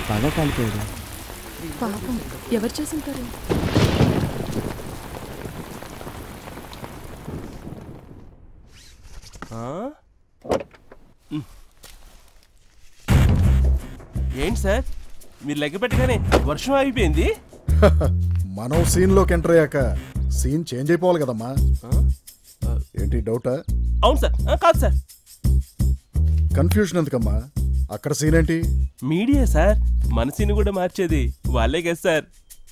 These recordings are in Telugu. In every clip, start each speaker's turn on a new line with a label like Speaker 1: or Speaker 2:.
Speaker 1: బాగా కాలిపోయాడు
Speaker 2: పాపం ఎవరు చేసింటారు
Speaker 3: ఆ? ఉమ్. ఏంటి సార్ మీరు లెక్క పెట్టగానే వర్షం ఆగిపోయింది
Speaker 4: మనం సీన్లోకి ఎంటర్ అయ్యాక సీన్ చేంజ్ అయిపోవాలి కదమ్మా
Speaker 3: ఆ?
Speaker 4: ఏంటి డౌటా
Speaker 3: అవును సార్ ఆ, కాదు సార్
Speaker 4: కన్ఫ్యూజన్ ఎందుకమ్మా అక్కడ సీన్ ఏంటి
Speaker 3: మీడియా సార్ మనసుని కూడా మార్చేది వాళ్ళే కదా సార్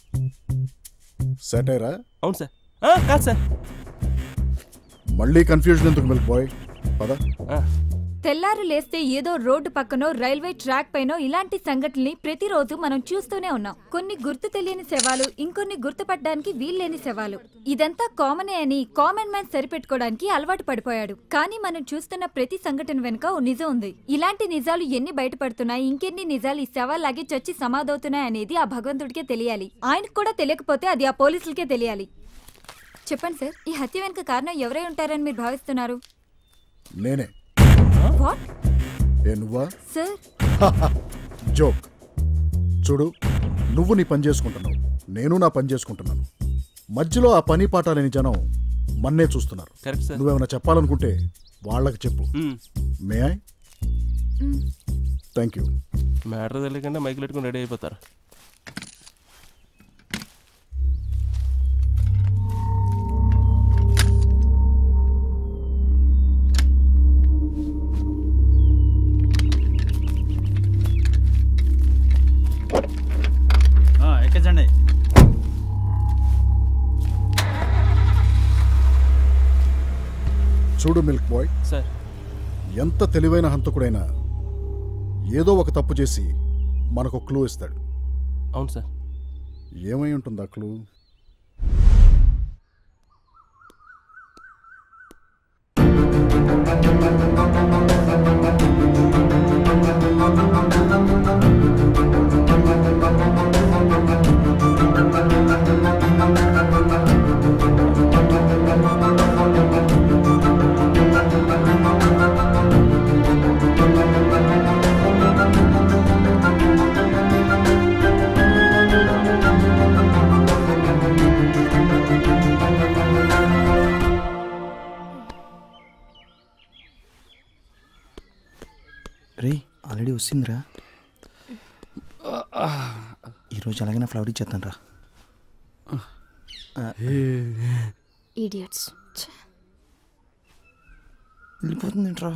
Speaker 4: సెటైరా
Speaker 3: అవును సార్ ఆ, కాదు సార్
Speaker 4: మళ్ళీ కన్ఫ్యూజన్ ఎందుకు మిల్క్ బాయ్ పద
Speaker 3: ఆ,
Speaker 5: తెల్లారు లేస్తే ఏదో రోడ్డు పక్కనో రైల్వే ట్రాక్ పైనో ఇలాంటి సంఘటనల్ని ప్రతిరోజు మనం చూస్తూనే ఉన్నాం కొన్ని గుర్తు తెలియని శవాలు ఇంకొన్ని గుర్తుపట్టడానికి వీల్లేని శవాలు ఇదంతా కామనే అని కామన్ మ్యాన్ సరిపెట్టుకోవడానికి అలవాటు పడిపోయాడు కానీ మనం చూస్తున్న ప్రతి సంఘటన వెనుక ఓ నిజం ఉంది ఇలాంటి నిజాలు ఎన్ని బయటపడుతున్నాయి ఇంకెన్ని నిజాలు ఈ శవాలాగే చచ్చి సమాధవుతున్నాయి అనేది ఆ భగవంతుడికే తెలియాలి ఆయనకు కూడా తెలియకపోతే అది ఆ పోలీసులకే తెలియాలి చెప్పండి సార్ ఈ హత్య వెనుక కారణం ఎవరై ఉంటారని మీరు భావిస్తున్నారు
Speaker 4: నేనే
Speaker 5: వాట్
Speaker 4: ఏ నువ్వా
Speaker 5: సార్
Speaker 4: జోక్ చూడు నువ్వు నీ పని చేసుకుంటున్నావు నేను నా పని చేసుకుంటున్నాను మధ్యలో ఆ పని పాట లేని జనం మన్నే చూస్తున్నారు
Speaker 3: కరెక్ట్ సార్
Speaker 4: నువ్వేమైనా చెప్పాలనుకుంటే వాళ్ళకి చెప్పు
Speaker 3: ఉమ్.
Speaker 4: May I thank you
Speaker 3: matter తెలియకుండా మైకులు పెట్టుకుని రెడీ అయిపోతారు
Speaker 6: ఎక్కించండి
Speaker 4: చూడు మిల్క్ బాయ్
Speaker 3: సార్
Speaker 4: ఎంత తెలివైన హంతకుడైనా ఏదో ఒక తప్పు చేసి మనకు క్లూ ఇస్తాడు
Speaker 3: అవును సార్
Speaker 4: ఏమై ఉంటుంది ఆ క్లూ
Speaker 1: రే ఆల్రెడీ వచ్చిందిరా ఈరోజు అలాగైనా ఫ్లవర్ ఇచ్చేస్తాను రా
Speaker 2: ఈడియట్స్
Speaker 1: వెళ్ళిపోతుంది ఏంట్రా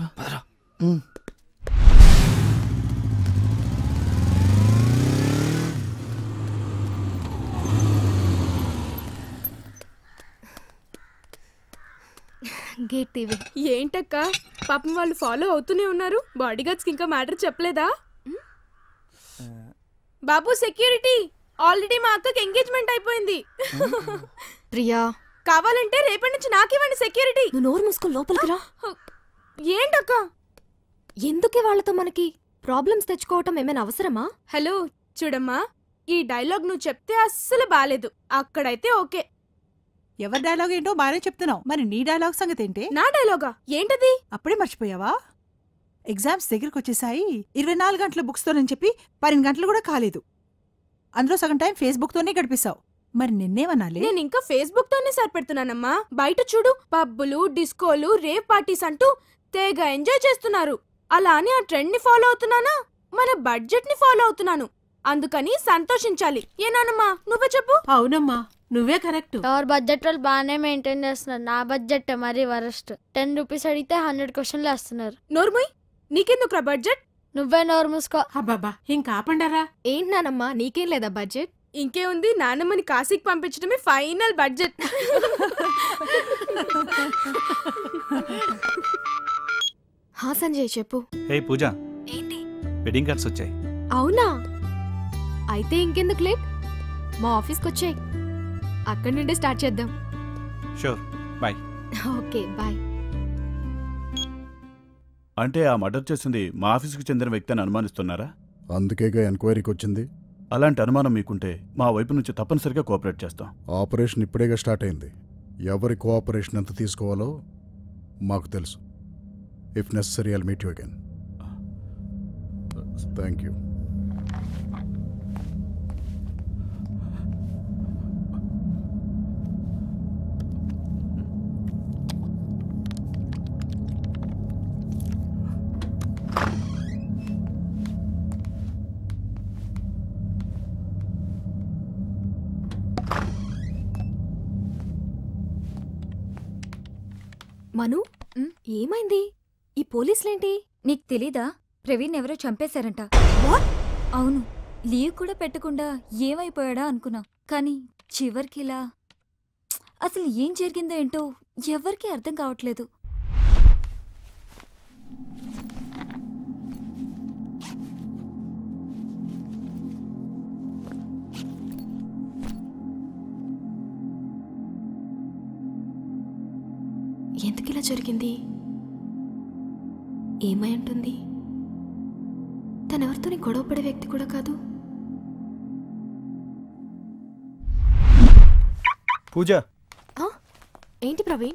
Speaker 2: గేట్ టీవీ
Speaker 7: ఏంటక్క పాపం వాళ్ళు ఫాలో అవుతూనే ఉన్నారు బాడీ గార్డ్స్ ఇంకా మ్యాటర్ చెప్పలేదా బాబు సెక్యూరిటీ ఆల్రెడీ మా అక్కకి ఎంగేజ్మెంట్ అయిపోయింది
Speaker 2: ప్రియా
Speaker 7: కావాలంటే రేపటి నుంచి నాకివ్వండి సెక్యూరిటీ
Speaker 2: నువ్వు నోరు మూసుకొని లోపలికి రా
Speaker 7: ఏంటక్క
Speaker 2: ఎందుకే వాళ్ళతో మనకి ప్రాబ్లమ్స్ తెచ్చుకోవటం ఏమైనా అవసరమా
Speaker 7: హలో చూడమ్మా ఈ డైలాగ్ నువ్వు చెప్తే అస్సలు బాలేదు అక్కడైతే ఓకే
Speaker 8: ఎవరి డైలాగ్ ఏంటో బాగానే చెప్తున్నావు మరి నీ డైలాగ్ సంగతి ఏంటి
Speaker 7: నా డైలాగా ఏంటది
Speaker 8: అప్పుడే మర్చిపోయావా ఎగ్జామ్స్ దగ్గరకు వచ్చేసాయి ఇరవై నాలుగు గంటల బుక్స్తో నేను చెప్పి పన్నెండు గంటలు కూడా కాలేదు అందులో సగం టైం ఫేస్బుక్తోనే గడిపేశావు మరి నిన్నేమనాలి
Speaker 7: నేను ఇంకా ఫేస్బుక్ తోనే సరిపెడుతున్నానమ్మా బయట చూడు పబ్బులు డిస్కోలు రేవ్ పార్టీస్ అంటూ తెగ ఎంజాయ్ చేస్తున్నారు అలా అని ఆ ట్రెండ్ ని ఫాలో అవుతున్నానా మన బడ్జెట్ ని ఫాలో అవుతున్నాను అందుకని సంతోషించాలి ఏనానమ్మా నువ్వే చెప్పు
Speaker 8: అవునమ్మా నువ్వే కరెక్ట్
Speaker 9: ఎవరి బడ్జెట్ వాళ్ళు బాగానే మెయింటైన్ చేస్తున్నారు నా బడ్జెట్ మరీ వరస్ట్ టెన్ రూపీస్ అడిగితే హండ్రెడ్ క్వశ్చన్లు వేస్తున్నారు
Speaker 7: నోర్ముయ్ నీకెందుకురా బడ్జెట్
Speaker 9: నువ్వే నోరు మూసుకో
Speaker 8: అబ్బాబా ఇంకా ఆపండారా
Speaker 2: ఏంటి నానమ్మా నీకేం లేదా బడ్జెట్
Speaker 7: ఇంకే ఉంది నాన్నమ్మని కాశీకి పంపించడమే ఫైనల్ బడ్జెట్
Speaker 2: హా సంజయ్ చెప్పు
Speaker 6: హే పూజ
Speaker 2: ఏంటి
Speaker 6: వెడ్డింగ్ కార్డ్స్ వచ్చాయి
Speaker 2: అవునా అయితే ఇంకెందుకు లేట్ మా ఆఫీస్కి వచ్చాయి అక్కడి నుండి స్టార్ట్ చేద్దాం
Speaker 6: షూర్ బాయ్
Speaker 2: ఓకే బాయ్
Speaker 10: అంటే ఆ మర్డర్ చేసింది మా ఆఫీసుకు చెందిన వ్యక్తి అని అనుమానిస్తున్నారా
Speaker 4: అందుకేగా ఎంక్వైరీకి వచ్చింది
Speaker 10: అలాంటి అనుమానం మీకుంటే మా వైపు నుంచి తప్పనిసరిగా కోఆపరేట్ చేస్తాం
Speaker 4: ఆపరేషన్ ఇప్పుడేగా స్టార్ట్ అయింది ఎవరి కోఆపరేషన్ ఎంత తీసుకోవాలో మాకు తెలుసు if necessary I'll meet you again thank you
Speaker 2: Manu ఏమైంది ఈ పోలీసులేంటి
Speaker 5: నీకు తెలీదా ప్రవీణ్ ఎవరో చంపేశారంట అవును లీవ్ కూడా పెట్టకుండా ఏమైపోయాడా అనుకున్నా కానీ చివర్కి ఇలా అసలు ఏం జరిగిందో ఏంటో ఎవరికీ అర్థం కావట్లేదు
Speaker 2: ఎందుకు ఇలా జరిగింది ఏమై ఉంటుంది తనెవరితోని గొడవ పడే వ్యక్తి కూడా కాదు
Speaker 11: పూజ
Speaker 2: ఆ? ఏంటి ప్రవీణ్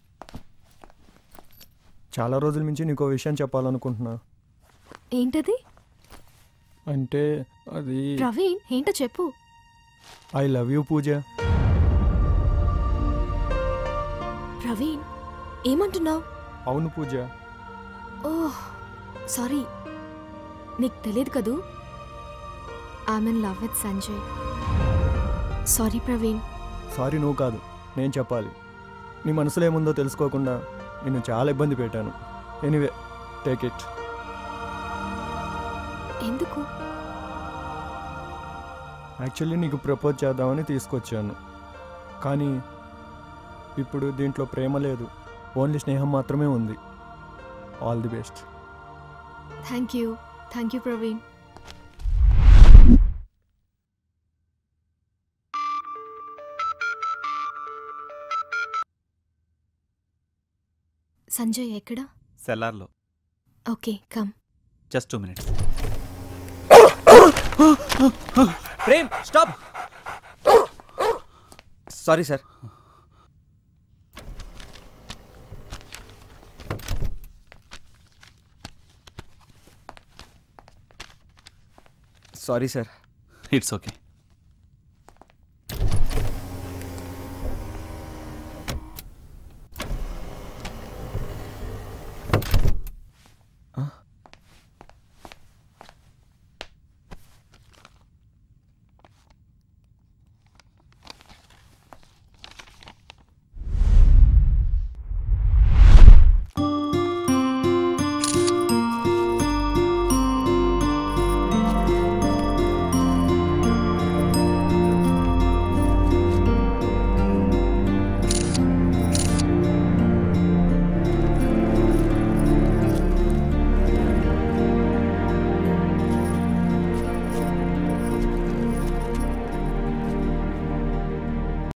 Speaker 11: చాలా రోజుల నుంచి నీకు విషయం చెప్పాలనుకుంటున్నా
Speaker 2: ఏంటది
Speaker 11: అంటే అది
Speaker 2: ప్రవీణ్ ఏంటో చెప్పు
Speaker 11: I love you Pooja
Speaker 2: Praveen ఏమంటున్నావు
Speaker 11: అవును పూజ
Speaker 2: ఓహ్ సారీ నీకు తెలియదు కదూ I'm in love with Sanjay sorry Praveen
Speaker 11: sorry నువ్వు కాదు నేను చెప్పాలి నీ మనసులో ఏముందో తెలుసుకోకుండా నిన్ను చాలా ఇబ్బంది పెట్టాను ఎనీవే టేక్ ఇట్
Speaker 2: ఎందుకు
Speaker 11: యాక్చువల్లీ నీకు ప్రపోజ్ చేద్దామని తీసుకొచ్చాను కానీ ఇప్పుడు దీంట్లో ప్రేమ లేదు ఓన్లీ స్నేహం మాత్రమే ఉంది all the best
Speaker 2: thank you thank you Praveen Sanjay ఎక్కడ
Speaker 6: సెల్లార్లో
Speaker 2: okay come
Speaker 6: just two minutes
Speaker 3: Prem stop sorry sir sorry sir
Speaker 6: it's okay